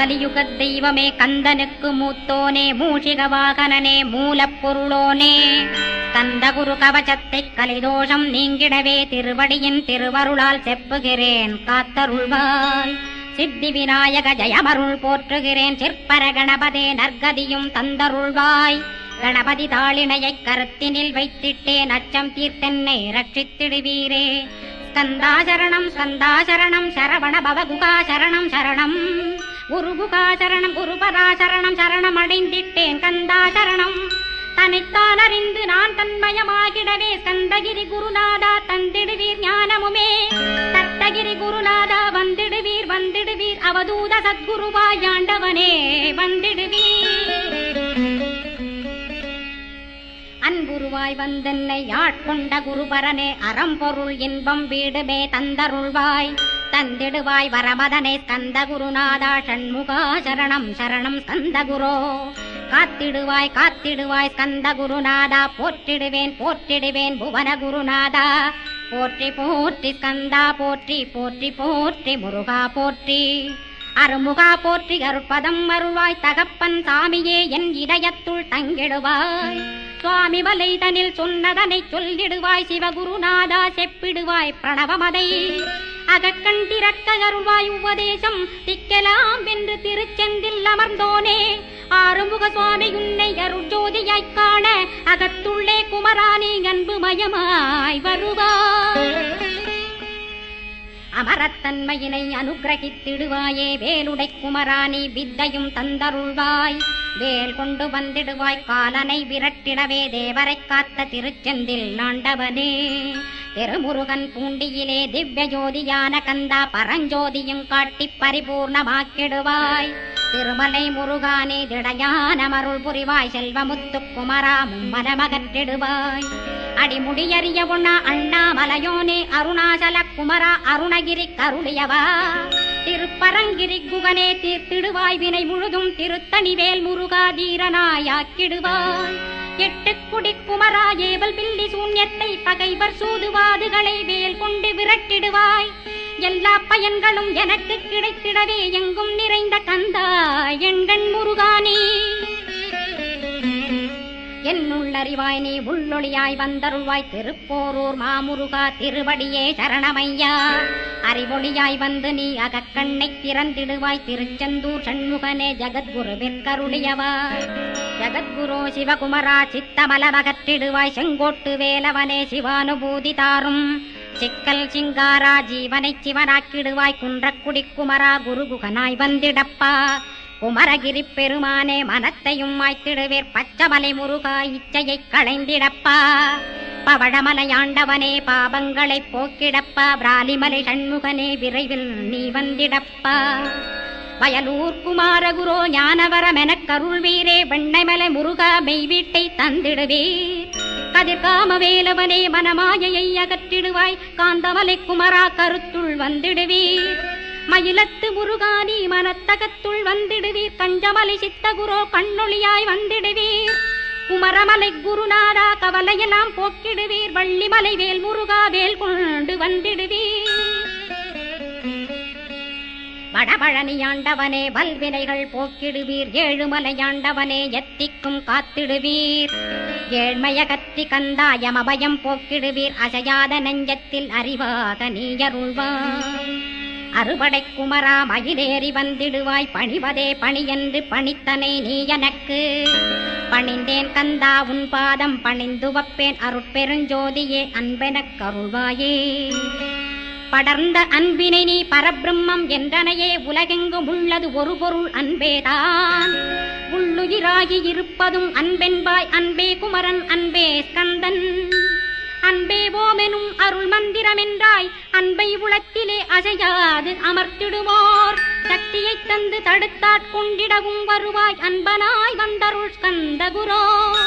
கலியுக தெய்வமே கந்தனுக்கு மூத்தோனே மூஷிக வாகனனே மூலப்பொருளோனே கந்த குரு கவசத்தை கலிதோஷம் நீங்கிடவே திருவடியின் திருவருளால் செப்புகிறேன் காத்தருள்வாய் சித்தி விநாயக ஜெயமருள் போற்றுகிறேன் சிற்பர கணபதே நற்கதியும் தந்தருள்வாய் கணபதி தாளினையைக் கருத்தினில் வைத்திட்டேன் அச்சம் தீர்த்தென்னை ரட்சித்திடுவீரே ஸ்கந்தாசரணம் ஸ்கந்தாசரணம் சரவண பவகுகா சரணம் சரணம் குருகுகா சரணம் குருபராசரணம் சரணம் அடைந்திட்டேன் கந்தா சரணம் தன்னைத்தான் அறிந்து நான் தன்மயமாகிடவே ஸ்கந்தகிரி குருநாதா தந்திடுவீர் ஞானமுமே தத்தகிரி குருநாதா வந்திடுவீர் வந்திடுவீர் அவதூத சத்குருவாய் ஆண்டவனே வந்திடுவீர் அன்புருவாய் வந்தென்னை ஆட்கொண்ட குருபரனே அறம்பொருள் இன்பம் வீடுமே தந்தருள்வாய் தந்திடுவாய் வரமதனே ஸ்கந்த குருநாதா ஷண்முகா சரணம் சரணம் ஸ்கந்த குரோ காத்திடுவாய் காத்திடுவாய் ஸ்கந்த குருநாதா போற்றிடுவேன் போற்றிடுவேன் புவன குருநாதா போற்றி போற்றி ஸ்கந்தா போற்றி போற்றி போற்றி முருகா போற்றி அருமுகா போற்றி அருட்பதம் அருள்வாய் தகப்பன் சாமியே என் இதயத்துள் தங்கிடுவாய் சுவாமி வலைதனில் சொன்னதனை சொல்லிடுவாய் சிவகுருநாதா செப்பிடுவாய் பிரணவமதை அகக்கண் திறக்க அருள்வாய் உபதேசம் திக்கலாம் என்று திருச்செந்தில் அமர்ந்தோனே ஆறுமுக சுவாமி உன்னை அருட்ஜோதியாய்க் காண அகத்துள்ளே குமராணி அன்பு மயமாய் வருவாய் அமரத்தன்மையினை அனுகிரகித்திடுவாயே வேலுடை குமராணி வித்தையும் தந்தருள்வாய் வேல் கொண்டு வந்திடுவாய் காலனை விரட்டிடவே தேவரைக் காத்த திருச்செந்தில் நாண்டவனே திருமுருகன் பூண்டியிலே திவ்ய ஜோதியான கந்தா பரஞ்சோதியும் காட்டி பரிபூர்ணமாக்கிடுவாய் திருமலை முருகானே திடையான மருள் புரிவாய் செல்வமுத்து குமரா மும்மனமகற்றிடுவாய் அடிமுடியறிய உண்ணா அண்ணாமலையோனே அருணாசல குமரா அருணகிரி கருளியவா திருப்பரங்கிரி குகனே தீர்த்திடுவாய் வினை முழுதும் திருத்தணிவேல் முருகா தீரனாயாக்கிடுவாய் எட்டு குடி குமரா ஏவல் பில்லி சூன்யத்தை பகைவர் சூதுவாதுகளை வேல் கொண்டு விரட்டிடுவாய் எல்லா பயன்களும் எனக்கு கிடைத்திடவே எங்கும் நிறைந்த கந்தா எண்கண் முருகானே என்னுள்ளறிவாய் நீ உள்ளொளியாய் வந்தருள்வாய் திருப்போரூர் மாமுருகா திருவடியே சரணமையா அறிவொளியாய் வந்து நீ அகக்கண்ணை திறந்திடுவாய் திருச்செந்தூர் சண்முகனே ஜகத்குருவிற்கருளியவா ஜகத்குரு சிவகுமரா சித்தமலமகற்றிடுவாய் செங்கோட்டு வேலவனே சிவானுபூதி தாரும் சிக்கல் சிங்காரா ஜீவனை சிவனாக்கிடுவாய் குன்றக்குடி குமரா குருகுகனாய் வந்திடப்பா குமரகிரி பெருமானே மனத்தையும் மாய்த்திடுவேர் பச்சமலை முருகா இச்சையைக் களைந்திடப்பா பவழமலையாண்டவனே பாபங்களைப் போக்கிடப்பா பிராலிமலை சண்முகனே விரைவில் நீ வந்திடப்பா வயலூர் குமாரகுரோ ஞானவரமெனக் கருள்வீரே வெண்ணைமலை முருகா மெய் வீட்டை தந்திடுவீர் கதிர்காம வேலவனே மனமாயையை அகற்றிடுவாய் காந்தமலை குமரா கருத்துள் வந்திடுவீர் மயிலத்து முருகானி மனத்தகத்துள் வந்திடுவீர் கஞ்சமலை சித்தகுரோ கண்ணொளியாய் வந்திடுவீர் குமரமலை குருநாதா கவலையெல்லாம் போக்கிடுவீர் வள்ளிமலை வேல் முருகா வேல் கொண்டு வந்திடுவீர் வடபழனியாண்டவனே வல்வினைகள் போக்கிடுவீர் ஏழுமலையாண்டவனே எத்திக்கும் காத்திடுவீர் ஏழ்மைய கத்தி கந்தாயம் அபயம் போக்கிடுவீர் அசையாத நெஞ்சத்தில் அறிவாக நீயருள்வாய் அறுபடை குமரா மயிலேறி வந்திடுவாய் பணிவதே பணியென்று பணித்தனை நீ எனக்கு பணிந்தேன் கந்தா உன் பாதம் பணிந்து வப்பேன் அருட்பெருஞ்சோதியே அன்பெனக் கருள்வாயே படர்ந்த அன்பினை நீ பரபிரம்மம் என்றனையே உலகெங்கும் உள்ளது ஒரு பொருள் அன்பேதான் உள்ளுயிராகி இருப்பதும் அன்பென்பாய் அன்பே குமரன் அன்பே ஸ்கந்தன் அன்பே ஓமெனும் அருள் மந்திரமென்றாய் அன்பை உளத்திலே அசையாது அமர்த்திடுவோர் சக்தியைத் தந்து தடுத்தாட்கொண்டிடவும் வருவாய் அன்பனாய் வந்தருள் ஸ்கந்த குரோ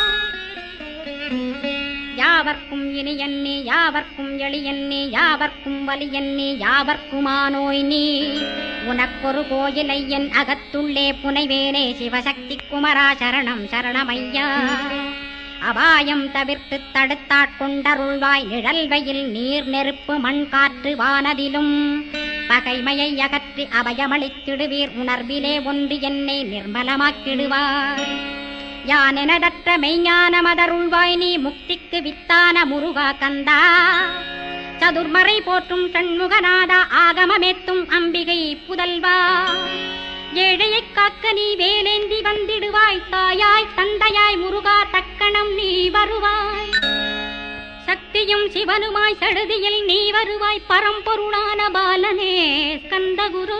யாவர்க்கும் இனியன்னே யாவர்க்கும் எளியன்னே யாவர்க்கும் வலியன்னே யாவர்க்குமானோய் நீ உனக்கொரு கோயிலை என் அகத்துள்ளே புனைவேனே சிவசக்தி குமரா சரணம் சரணமையா அபாயம் தவிர்த்து தடுத்தாட்கொண்டருள்வாய் நிழல் வெயில் நீர் நெருப்பு மண் காற்று வானதிலும் பகைமையை அகற்றி அபயமளித்திடுவீர் உணர்விலே ஒன்று என்னை நிர்மலமாக்கிடுவார் யானெனதற்ற மெய்ஞான மதருள்வாய் நீ முக்திக்கு வித்தான முருகா கந்தா சதுர்மறை போற்றும் சண்முகநாதா ஆகமமேத்தும் அம்பிகை புதல்வா ஏழையைக் காக்க நீ வேலேந்தி வந்திடுவாய் தாயாய் தந்தையாய் முருகா தக்கணம் நீ வருவாய் சக்தியும் சிவனுமாய் சடுதியில் நீ வருவாய் பரம்பொருளான பாலனே ஸ்கந்தகுரு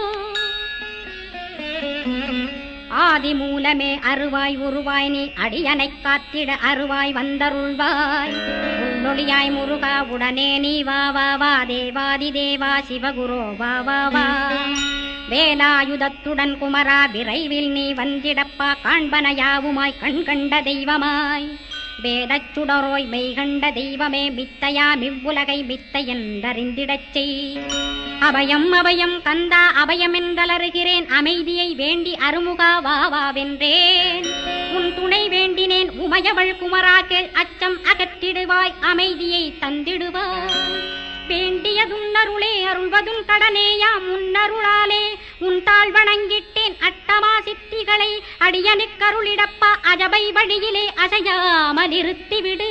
ஆதி மூலமே அருவாய் உருவாய் நீ அடியனைக் காத்திட அருவாய் வந்தருள்வாய் உள்ளொளியாய் முருகா உடனே நீ வா வா வா தேவாதி தேவா சிவகுரோ வா வா வா வேலாயுதத்துடன் குமரா விரைவில் நீ வந்திடப்பா காண்பன யாவுமாய் கண் கண்ட தெய்வமாய் வேதச் சுடரோய் மெய்கண்ட தெய்வமே மித்தையா மிவ்வுலகை மித்தை என்றறிந்திடச் செய் அபயம் அபயம் கந்தா அபயம் என்றலறுகிறேன் அமைதியை வேண்டி அருமுகா வா வா வென்றேன் உன் துணை வேண்டினேன் உமையவள் குமரா கேள் அச்சம் அகற்றிடுவாய் அமைதியை தந்திடுவாய் வேண்டியதும் அருளே அருள்வதும் கடனேயா முன்னருளாலே உன் தாழ் வணங்கிட்டேன் அட்டமா சித்திகளை அடியனுக்கருளிடப்பா அஜபை வழியிலே அசையாமல் இருத்திவிடு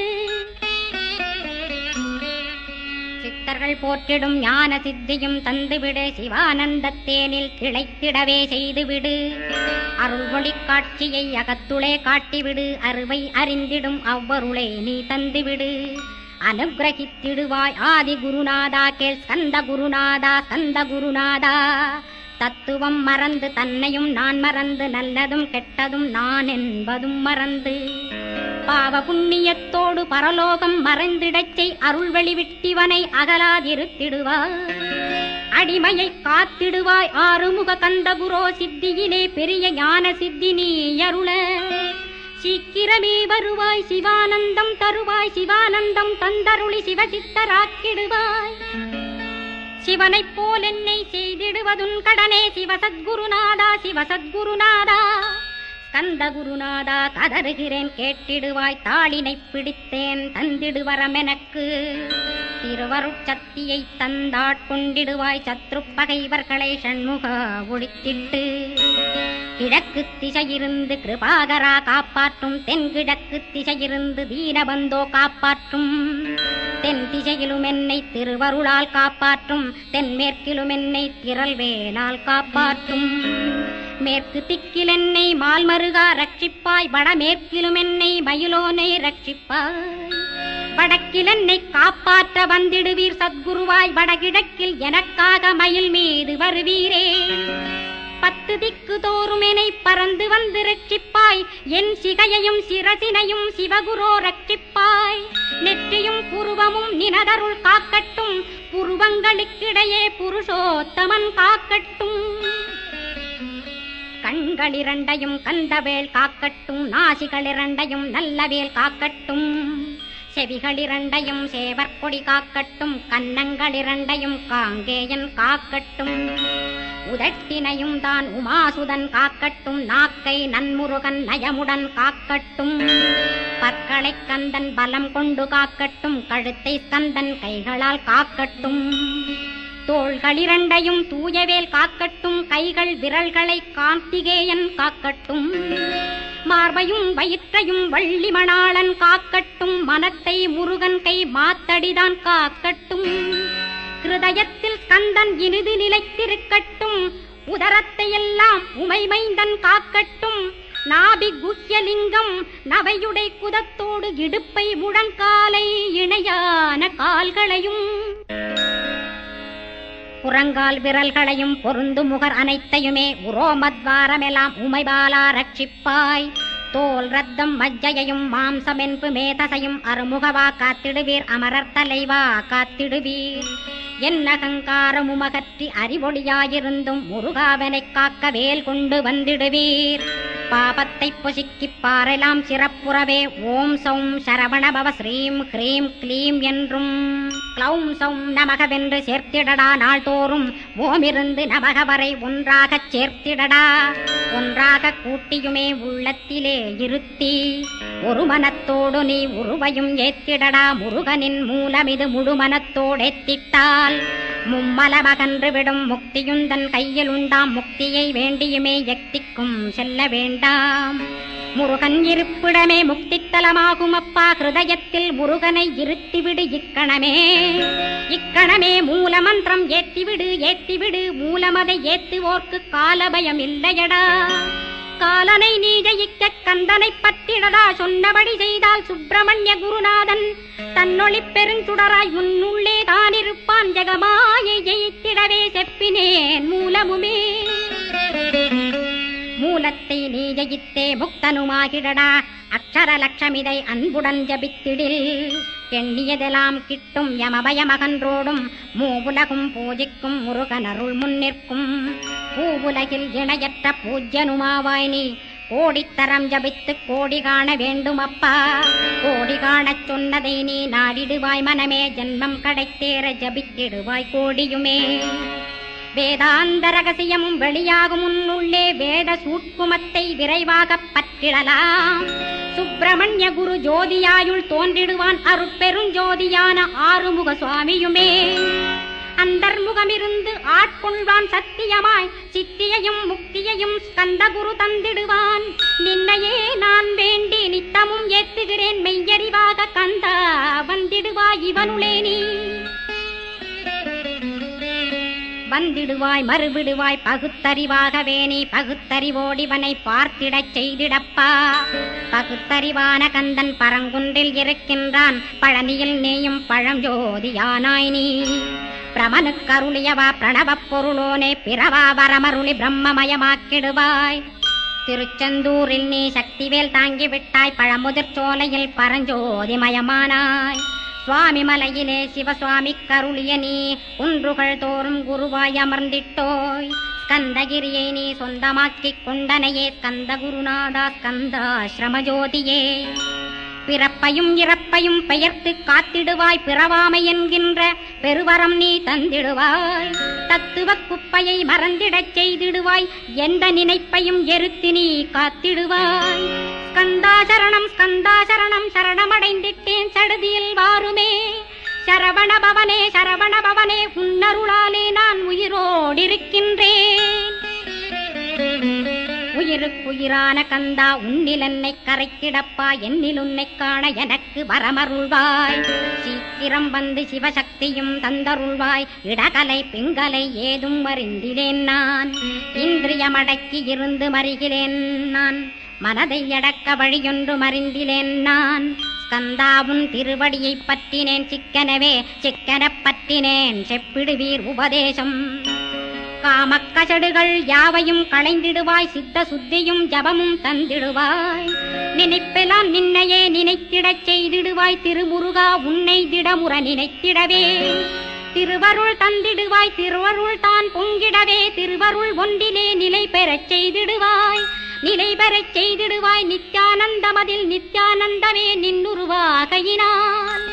சித்தர்கள் போற்றிடும் ஞான சித்தியும் தந்துவிடு சிவானந்தத்தேனில் திளைத்திடவே செய்துவிடு அருள் ஒளி காட்சியை அகத்துளே காட்டிவிடு அருவை அறிந்திடும் அவ்வருளை நீ தந்துவிடு அனுகிரகித்திடுவாய் ஆதி குருநாதா கேள் ஸ்கந்த குருநாதா ஸ்கந்த குருநாதா தத்துவம் மறந்து தன்னையும் நான் மறந்து நல்லதும் கெட்டதும் நான் என்பதும் மறந்து பாவ புண்ணியத்தோடு பரலோகம் மறைந்திடச் செய் அருள் வெளிவிட்டிவனை அகலாதிருத்திடுவாய் அடிமையை காத்திடுவாய் ஆறுமுக கந்தகுரோ சித்தியிலே பெரிய ஞான சித்தி நீ அருள சீக்கிரமே வருவாய் சிவானந்தம் தருவாய் சிவானந்தம் தந்தருளி சிவசித்தராக்கிடுவாய் சிவனைப் போல் என்னை செய்திடுவதுன் கடனே சிவசத்குருநாதா சிவசத்குருநாதா கந்த குருநாதா கதறுகிறேன் கேட்டிடுவாய் தாளினை பிடித்தேன் தந்திடுவரமெனக்கு திருவருட்சக்தியை தந்தாட்கொண்டிடுவாய் சத்ரு பகைவர்களை சண்முக ஒழித்திட்டு கிழக்கு திசையிருந்து கிருபாகரா காப்பாற்றும் தென்கிழக்கு திசையிருந்து தீனபந்தோ காப்பாற்றும் தென் திசையிலும் என்னை திருவருளால் காப்பாற்றும் தென்மேற்கிலும் என்னை திரள்வேலால் காப்பாற்றும் மேற்கு திக்கில் என்னை மால்மருகா ரட்சிப்பாய் வடமேற்கிலும் என்னை மயிலோனை ரட்சிப்பாய் வடக்கில் என்னை காப்பாற்ற வந்திடுவீர் சத்குருவாய் வடகிழக்கில் எனக்காக மயில் மீது வருவீரே பத்து திக்கு தோறும் என்னை பறந்து வந்து ரட்சிப்பாய் என் சிகையையும் சிரசினையும் சிவகுரோ ரட்சிப்பாய் நெற்றியும் புருவமும் நினதருள் காக்கட்டும் புருவங்களுக்கிடையே புருஷோத்தமன் காக்கட்டும் கண்களிரண்டையும் கந்தவேல் காக்கட்டும் நாசிகளிரண்டையும் நல்லவேல் காக்கட்டும் செவிகளிரண்டையும் சேவற்கொடி காக்கட்டும் கன்னங்களிரண்டையும் காங்கேயன் காக்கட்டும் உதட்டினையும் தான் உமாசுதன் காக்கட்டும் நாக்கை நன்முருகன் நயமுடன் காக்கட்டும் பற்களை கந்தன் பலம் கொண்டு காக்கட்டும் கழுத்தை கந்தன் கைகளால் காக்கட்டும் தோள்களிரண்டையும் தூயவேல் காக்கட்டும் கைகள் விரல்களை கார்த்திகேயன் காக்கட்டும் மார்பையும் வயிற்றையும் வள்ளி மணாளன் காக்கட்டும் மனத்தை முருகன் கை மாத்தடிதான் காக்கட்டும் ஹிருதயத்தில் கந்தன் இனிது நிலைத்திருக்கட்டும் உதரத்தை எல்லாம் உமைமைந்தன் காக்கட்டும் நாபி குஹ்யலிங்கம் நவையுடை குதத்தோடு இடுப்பை முழங்காலை இணையான கால்களையும் புறங்கால் விரல்களையும் பொருந்து முகர் அனைத்தையுமே உரோமத்வாரமெல்லாம் உமைபாலா ரட்சிப்பாய் தோல் ரத்தம் மஜ்ஜையையும் மாம்சமென்பு மேதசையும் அருமுகவா காத்திடுவீர் அமரர் தலைவா காத்திடுவீர் என் அகங்காரமுமகற்றி அறிவொளியாயிருந்தும் முருகாவனைக் காக்க வேல் கொண்டு வந்திடுவீர் பாபத்தை பொசுக்கிப் பாரெலாம் சிறப்புறவே ஓம் சௌம் சரவணபவ ஸ்ரீம் ஹ்ரீம் க்ளீம் என்றும் க்ளௌம் சௌம் நமகவென்று சேர்த்திடடா நாள்தோறும் ஓமிருந்து நமக வரை ஒன்றாகச் சேர்த்திடடா ஒன்றாக கூட்டியுமே உள்ளத்திலே இருத்தி ஒரு மனத்தோடு நீ உருவையும் ஏத்திடடா முருகனின் மூலமிது முழு மனத்தோடேத்திட்டால் மும்மலமகன்று விடும் முக்தியுந்தன் கையில் உண்டாம் முக்தியை வேண்டியுமே எக்திக்கும் செல்ல வேண்டாம் முருகன் இருப்பிடமே முக்தித்தலமாகும் அப்பா ஹிருதயத்தில் முருகனை இருத்திவிடு இக்கணமே இக்கணமே மூலமந்திரம் ஏத்திவிடு ஏத்திவிடு மூலமதை ஏத்துவோர்க்கு காலபயம் இல்லையடா காலனை நீ ஜெயிக்க கந்தனை பற்றிடடா சொன்னபடி செய்தால் சுப்பிரமணிய குருநாதன் தன்னொளி பெருஞ்சுடராய் உன்னுள்ளே தான் இருப்பான் ஜெகமாயை ஜெயித்திடவே செப்பினேன் மூலமுமே மூலத்தை நீ ஜெயித்தே முக்தனுமாகிடடா அக்ஷர லட்சமிதை அன்புடன் ஜபித்திடில் எண்ணியதெல்லாம் கிட்டும் யமபயமகன்றோடும் மூவுலகும் பூஜிக்கும் முருகன் அருள் முன்னிற்கும் பூவுலகில் இணையற்ற பூஜ்யனுமாவாய் நீ கோடித்தரம் ஜபித்து கோடி காண வேண்டும் அப்பா கோடி காணச் சொன்னதை நீ நாடிடுவாய் மனமே ஜென்மம் கடைத்தேற ஜபித்திடுவாய் கோடியுமே வேதாந்த ரகசியமும் வெளியாகும் உன்னுள்ளே வேத சூட்குமத்தை விரைவாகப் பற்றிடலாம் சுப்பிரமணிய குரு ஜோதியாயுள் தோன்றிடுவான் அருட்பெருஞ்சோதியான ஆறுமுக சுவாமியுமே அந்தர்முகமிருந்து ஆட்கொள்வான் சத்தியமாய் சித்தியையும் முக்தியையும் ஸ்கந்தகுரு தந்திடுவான் நின்னையே நான் வேண்டி நித்தமும் ஏத்துகிறேன் மெய்யறிவாக கந்தா வந்திடுவாய் இவனுளே நீ வந்திடுவாய் மறுவிடுவாய் பகுத்தறிவாகவே நீ பகுத்தறிவோடிவனை பார்த்திடச் செய்திடப்பா பகுத்தறிவான கந்தன் பரங்குன்றில் இருக்கின்றான் பழனியில் நீயும் பழஞ்சோதியானாய் நீ பிரமனுக்கருளியவா பிரணவப் பொருளோனே பிறவா வரமருளி பிரம்மமயமாக்கிடுவாய் திருச்செந்தூரில் நீ சக்திவேல் தாங்கி விட்டாய் பழமுதிர் சோலையில் பரஞ்சோதிமயமானாய் சுவாமி மலையிலே சிவசுவாமி கருளிய நீ குன்றுகள் தோறும் குருவாய் அமர்ந்திட்டோய் ஸ்கந்தகிரியை நீ சொந்தமாக்கிக் கொண்டனையே ஸ்கந்த குருநாதா ஸ்கந்தாசிரமஜோதியே பிறப்பையும் இறப்பையும் பெயர்த்து காத்திடுவாய் பிறவாமை என்கின்ற பெருவரம் நீ தந்திடுவாய் தத்துவ குப்பையை மறந்திடச் செய்திடுவாய் எந்த நினைப்பையும் எருத்து நீ காத்திடுவாய் ஸ்கந்தாசரணம் ஸ்கந்தாசரணம் சரணமடைந்திட்டேன் சடுதியில் வாருமே சரவண பவனே சரவண பவனே உன்னருளாலே நான் உயிரோடிருக்கின்றேன் உயிருக்குயிரான கந்தா உன்னில் என்னை கரைத்திடப்பா என்னில் உன்னை காண எனக்கு வரமருள்வாய் சீக்கிரம் வந்து சிவசக்தியும் தந்தருள்வாய் இடகலை பிங்கலை ஏதும் அறிந்திலேன் நான் இந்திரியமடக்கி இருந்து மறிகிறேன் நான் மனதை அடக்க வழியொன்று மறிந்திலேன் நான் ஸ்கந்தாவும் திருவடியைப் பற்றினேன் சிக்கனவே சிக்கனப் பற்றினேன் செப்பிடுவீர் உபதேசம் காமக்கசடுகள் யாவையும் களைந்திடுவாய் சித்த சுத்தியும் ஜபமும் தந்திடுவாய் நினைப்பெல்லாம் நின்னையே நினைத்திடச் செய்திடுவாய் திருமுருகா உன்னை திடமுற நினைத்திடவே திருவருள் தந்திடுவாய் திருவருள் தான் பொங்கிடவே திருவருள் ஒன்றிலே நிலை பெறச் செய்திடுவாய் நிலை பெறச் செய்திடுவாய் நித்யானந்தமதில் நித்யானந்தமே நின்னுருவாகையினான்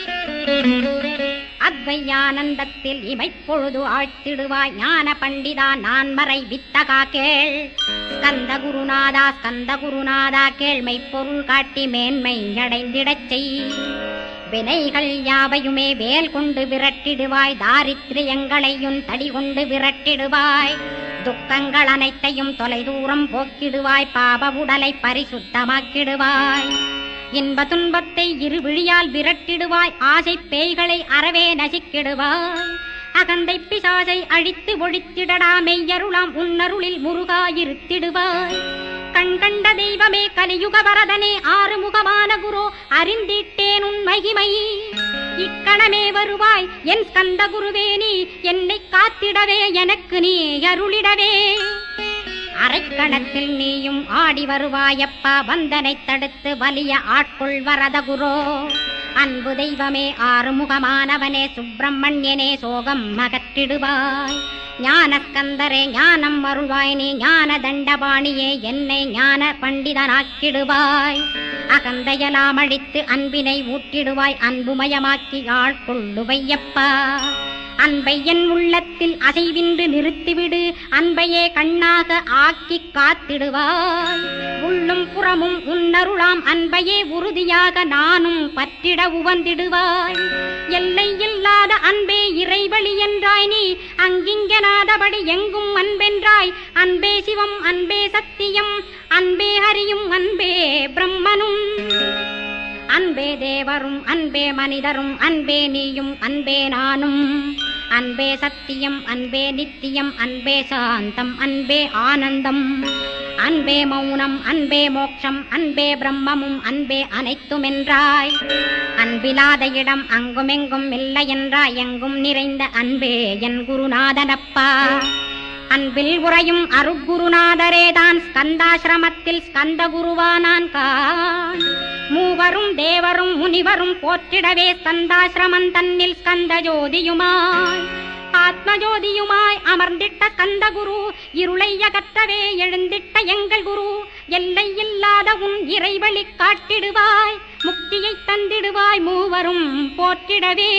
அத்வையானந்தத்தில் இமைப்பொழுது ஆழ்த்திடுவாய் ஞான பண்டிதா நான் மறை வித்தகா கேள் ஸ்கந்த குருநாதா ஸ்கந்த குருநாதா கேள்மை பொருள் காட்டி மேன்மை அடைந்திடச் செய் வினைகள் யாவையுமே வேல் கொண்டு விரட்டிடுவாய் தாரித்ரியங்களையும் தடி கொண்டு விரட்டிடுவாய் துக்கங்கள் அனைத்தையும் தொலைதூரம் போக்கிடுவாய் பாப உடலை பரிசுத்தமாக்கிடுவாய் இன்ப துன்பத்தை இரு விழியால் விரட்டிடுவாய் ஆசை பேய்களை அறவே நசிக்கிடுவாய் அகந்தை பிசாசை அழித்து ஒழித்திடடா மெய்யருளாம் உன்னருளில் முருகாயிருத்திடுவாய் கண் கண்ட தெய்வமே கலியுக வரதனே ஆறுமுகமான குரு அறிந்திட்டேன் உன் மகிமை இக்கணமே வருவாய் என் ஸ்கந்த குருவே நீ என்னை காத்திடவே எனக்கு நீ அருளிடவே அரைக்கணத்தில் நீயும் ஆடி வருவாயப்பா வந்தனை தடுத்து வலிய ஆட்கொள் வரத குரோ அன்பு தெய்வமே ஆறுமுகமானவனே சுப்பிரமணியனே சோகம் அகற்றிடுவாய் ஞானஸ்கந்தரே ஞானம் அருள்வாய் நீ ஞான தண்டபாணியே என்னை ஞான பண்டிதனாக்கிடுவாய் அகந்தையலாம் அழித்து அன்பினை ஊட்டிடுவாய் அன்புமயமாக்கி ஆட்கொள்ளுவையப்பா அன்பை என் உள்ளத்தில் அசைவின்று நிறுத்திவிடு அன்பையே கண்ணாக ஆக்கி காத்திடுவாய் உள்ளும் புறமும் உன்னருளாம் அன்பையே உறுதியாக நானும் பற்றிட உவந்திடுவாய் எல்லை இல்லாத அன்பே இறைவழி என்றாய் நீ அங்கிங்கனாதபடி எங்கும் அன்பென்றாய் அன்பே சிவம் அன்பே சத்தியம் அன்பே ஹரியும் அன்பே பிரம்மனும் அன்பே தேவரும் அன்பே மனிதரும் அன்பே நீயும் அன்பே நானும் அன்பே சத்தியம் அன்பே நித்தியம் அன்பே சாந்தம் அன்பே ஆனந்தம் அன்பே மௌனம் அன்பே மோட்சம் அன்பே பிரம்மமும் அன்பே அனைத்துமென்றாய் அன்பிலாத இடம் அங்குமெங்கும் இல்லை என்றாய் எங்கும் நிறைந்த அன்பே என் குருநாதனப்பா அன்பில் உறையும் அருக்குருநாதரேதான் ஸ்கந்தாசிரமத்தில் ஸ்கந்த குருவானான் கான் மூவரும் தேவரும் முனிவரும் போற்றிடவே ஸ்கந்தாசிரமம் தன்னில் ஸ்கந்த ஜோதியுமாய் ஆத்மஜோதியுமாய் அமர்ந்திட்ட கந்த குரு இருளை அகற்றவே எழுந்திட்ட எங்கள் குரு எல்லை இல்லாத உன் இறைவழி காட்டிடுவாய் முக்தியை தந்திடுவாய் மூவரும் போற்றிடவே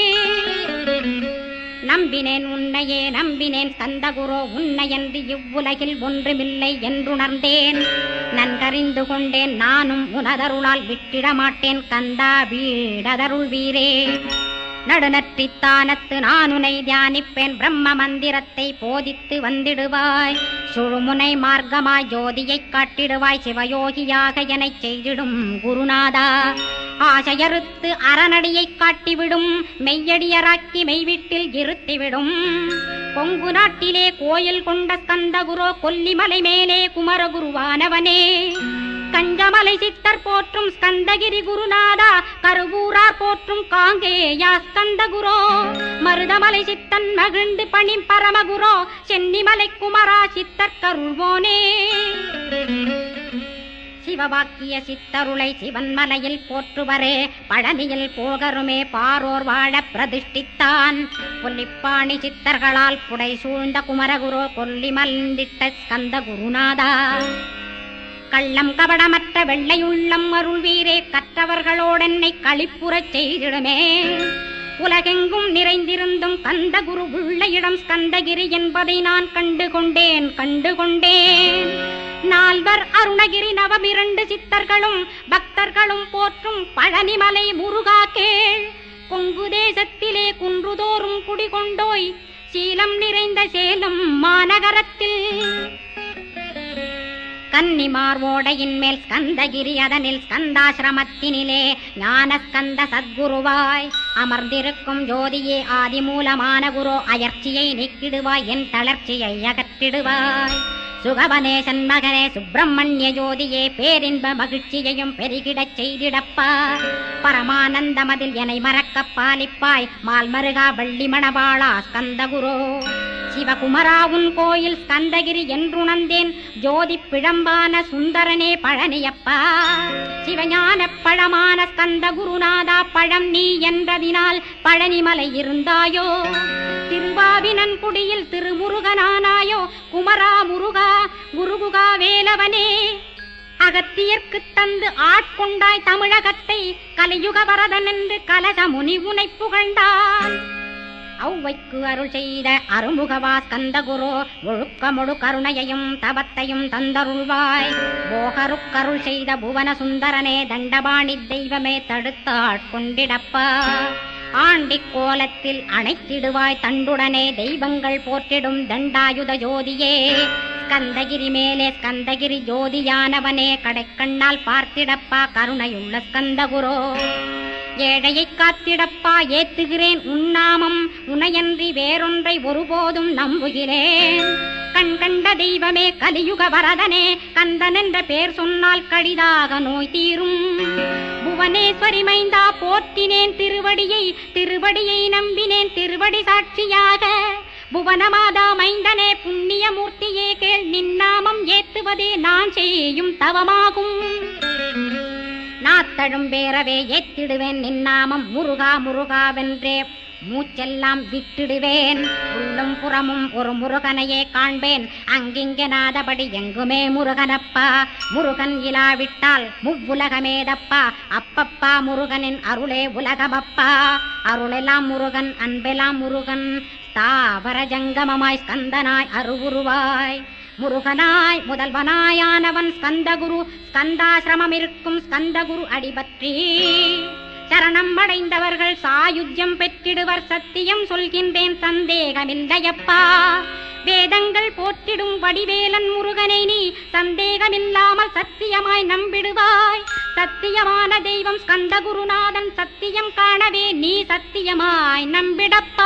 நம்பினேன் உன்னையே நம்பினேன் கந்தகுரோ உன்னையன்றி இவ்வுலகில் ஒன்றுமில்லை என்றுணர்ந்தேன் நன்கறிந்து கொண்டேன் நானும் உனதருளால் விட்டிட மாட்டேன் கந்தா வீடதருள் வீரே நடுநற்றித்தானத்து நான் உனை தியானிப்பேன் பிரம்ம மந்திரத்தை போதித்து வந்திடுவாய் சுழுமுனை மார்க்கமாய் ஜோதியைக் காட்டிடுவாய் சிவயோகியாக எனச் செய்திடும் குருநாதா ஆசையறுத்து அறநடியைக் காட்டிவிடும் மெய்யடியராக்கி மெய்வீட்டில் இருத்திவிடும் கொங்கு நாட்டிலே கோயில் கொண்ட ஸ்கந்தகுரோ கொல்லிமலை மேலே குமரகுருவானவனே கஞ்சமலை சித்தர் போற்றும் ஸ்கந்தகிரி குருநாதா கருவூரார் போற்றும் காங்கேயா ஸ்கந்தகுரோ மருதமலை சித்தன் மகிழ்ந்து பணி பரமகுரோ சென்னிமலை குமரா சித்தர் கருள்வோனே சிவவாக்கிய சித்தருளை சிவன்மலையில் போற்றுவரே பழனியில் போகருமே பாரோர் வாழ பிரதிஷ்டித்தான் கொல்லிப்பாணி சித்தர்களால் புடை சூழ்ந்த குமரகுரோ கொல்லி மல்ந்திட்ட ஸ்கந்த குருநாதா கள்ளம் கபடமற்ற வெள்ளையுள்ளம் அருள் வீரே கற்றவர்களோடென்னை களிப்புறச் செய்திடுமே உலகெங்கும் நிறைந்திருந்தும் கந்த குரு உள்ள இடம் ஸ்கந்தகிரி என்பதை நான் கண்டு கொண்டேன் கண்டு கொண்டேன் நால்வர் அருணகிரி நவமிரண்டு சித்தர்களும் பக்தர்களும் போற்றும் பழனிமலை முருகா கேள் கொங்கு தேசத்திலே குன்றுதோறும் குடிகொண்டோய் சீலம் நிறைந்த சேலம் மாநகரத்தில் கன்னிமார் ஓடையின் மேல் ஸ்கந்தகிரி அதனில் ஸ்கந்தாசிரமத்தினிலே ஞான ஸ்கந்த சத்குருவாய் அமர்ந்திருக்கும் ஜோதியே ஆதிமூலமான குரு அயர்ச்சியை நீக்கிடுவாய் என் தளர்ச்சியை அகற்றிடுவாய் சுகவனேசன் மகனே சுப்பிரமணிய ஜோதியே பேரின்ப மகிழ்ச்சியையும் பெருகிடச் செய்திடப்பா பரமானந்தமதில் என்னை மறக்கப் பாலிப்பாய் மால்மருகா வள்ளி மணவாளா ஸ்கந்தகுரோ சிவகுமரா உன் கோயில் ஸ்கந்தகிரி என்றுணர்ந்தேன் ஜோதி பிழம்பான சுந்தரனே பழனியப்பா சிவஞான பழமான ஸ்கந்த குருநாதா பழம் நீ என்றதினால் பழனிமலை இருந்தாயோ திருவாவினன் குடியில் திருமுருகனானாயோ குமரா முருகா குருகுகா வேலவனே அகத்தியர்க்கு தந்து ஆட்கொண்டாய் தமிழகத்தை கலியுக வரதன் என்று கலக முனி உனை புகழ்ந்தான் ஔவைக்கு அருள் செய்த அருமுகவா ஸ்கந்தகுரு ஒழுக்கமொழு கருணையையும் தவத்தையும் தந்தருள்வாய் போகருக்கருள் செய்த புவன சுந்தரனே தண்டபாணி தெய்வமே தடுத்தாட்கொண்டிடப்பா ஆண்டிக் கோலத்தில் அணைத்திடுவாய் தண்டுடனே தெய்வங்கள் போற்றிடும் தண்டாயுத ஜோதியே ஸ்கந்தகிரி மேலே ஸ்கந்தகிரி ஜோதியானவனே கடைக்கண்ணால் பார்த்திடப்பா கருணையுள்ள ஸ்கந்தகுரோ ஏழையை காத்திடப்பா ஏத்துகிறேன் உன்னாமம் உனையன்றி வேறொன்றை ஒருபோதும் நம்புகிறேன் கண் கண்ட தெய்வமே கலியுக வரதனே கந்தன் என்ற பேர் சொன்னால் கடிதாக நோய் தீரும் புவனேஸ்வரி மைந்தா போற்றினேன் திருவடியை திருவடியை நம்பினேன் திருவடி சாட்சியாக புவனமாதா மைந்தனே புண்ணிய மூர்த்தியே கேள் நின்னாமம் ஏத்துவதே நான் செய்யும் தவமாகும் நாத்தழும் பேரவே ஏத்திடுவேன் நின்னாமம் முருகா முருகாவென்றே மூச்செல்லாம் விட்டிடுவேன் உள்ளும் புறமும் ஒரு முருகனையே காண்பேன் அங்கிங்கனாதபடி எங்குமே முருகனப்பா முருகன் இலாவிட்டால் முவ்வுலகமேதப்பா அப்பப்பா முருகனின் அருளே உலகமப்பா அருளெல்லாம் முருகன் அன்பெல்லாம் முருகன் தாவர ஜங்கமமாய் ஸ்கந்தனாய் அருவுருவாய் முருகனாய் முதல்வனாயானவன் ஸ்கந்தகுரு ஸ்கந்தாசிரமம் இருக்கும் ஸ்கந்தகுரு அடிபற்றி சரணம் அடைந்தவர்கள் சாயுஜ்யம் பெற்றிடுவர் சத்தியம் சொல்கின்றேன் சந்தேகமில்லையப்பா வேதங்கள் போற்றிடும் வடிவேலன் முருகனை நீ சந்தேகமில்லாமல் சத்தியமாய் நம்பிடுவாய் சத்தியமான தெய்வம் ஸ்கந்தகுருநாதன் சத்தியம் காணவே நீ சத்தியமாய் நம்பிடப்பா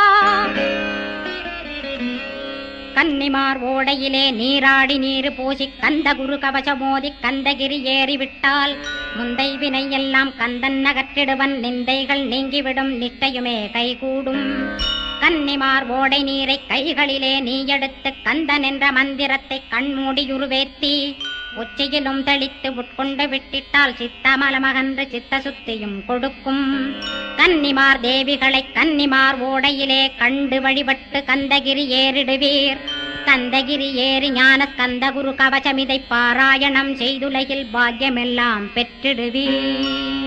கன்னிமார் ஓடையிலே நீராடி நீரு பூசி கந்த குரு கவசமோதி கந்தகிரி ஏறிவிட்டால் முந்தை வினை எல்லாம் கந்தன் நகற்றிடுவன் நிந்தைகள் நீங்கிவிடும் நிச்சயமே கைகூடும் கன்னிமார் ஓடை நீரை கைகளிலே நீ எடுத்து கந்தன் என்ற மந்திரத்தை கண்மூடியுருவேத்தி உச்சியிலும் தெளித்து உட்கொண்டு விட்டிட்டால் சித்தமலமகன்று சித்த சுத்தியும் கொடுக்கும் கன்னிமார் தேவிகளை கன்னிமார் ஓடையிலே கண்டு வழிபட்டு கந்தகிரி ஏறிடுவீர் கந்தகிரி ஏறி ஞான கந்தகுரு கவசமிதை பாராயணம் செய்துலகில் பாக்கியமெல்லாம் பெற்றிடுவீர்